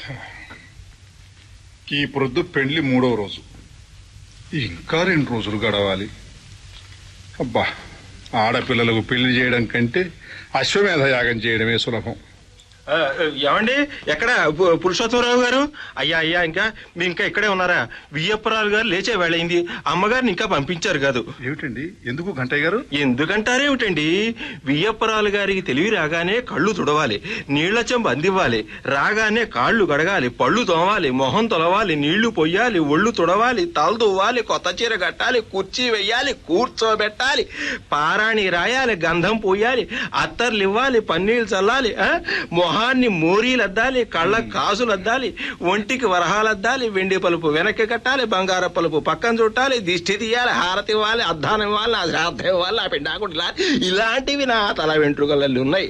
ఈ ప్రొద్దు పెండ్లి మూడో రోజు ఇంకా రెండు రోజులు గడవాలి అబ్బా ఆడపిల్లలకు పెళ్లి చేయడం కంటే అశ్వమేధ యాగం చేయడమే సులభం ఆ, ఏమండి ఎక్కడ పు- పురుషోత్తమరావు గారు అయ్యా అయ్యా ఇంకా మీరు ఇంకా ఇక్కడే ఉన్నారా వియ్యప్పరావు గారు లేచే వేళయింది అమ్మగారిని ఇంకా పంపించారు కాదు ఏమిటండి ఎందుకు గంటయ్య గారు ఎందుకంటారేమిటండి వియ్యప్పరాలు గారికి తెలివి రాగానే కళ్ళు తుడవాలి నీళ్ల చెంబు అందివ్వాలి రాగానే కాళ్ళు గడగాలి పళ్ళు తోమాలి మొహం తొలవాలి నీళ్లు పొయ్యాలి ఒళ్ళు తుడవాలి తల దువ్వాలి కొత్త చీర కట్టాలి కుర్చీ వెయ్యాలి కూర్చోబెట్టాలి పారాణి రాయాలి గంధం పోయాలి అత్తర్లు ఇవ్వాలి పన్నీళ్ళు చల్లాలి ఆ? మొహాన్ని మోరీలు అద్దాలి కళ్ళ కాసులు అద్దాలి ఒంటికి వరహాలు అద్దాలి వెండి పలుపు వెనక్కి కట్టాలి బంగార పలుపు పక్కన చుట్టాలి దిష్టి తీయాలి హారతి ఇవ్వాలి అద్దానం ఇవ్వాలి నా శ్రాద్ధం ఇవ్వాలి నా పిండాకుడు ఇలాంటివి నా తల వెంట్రుకలಲ್ಲಿ ఉన్నాయి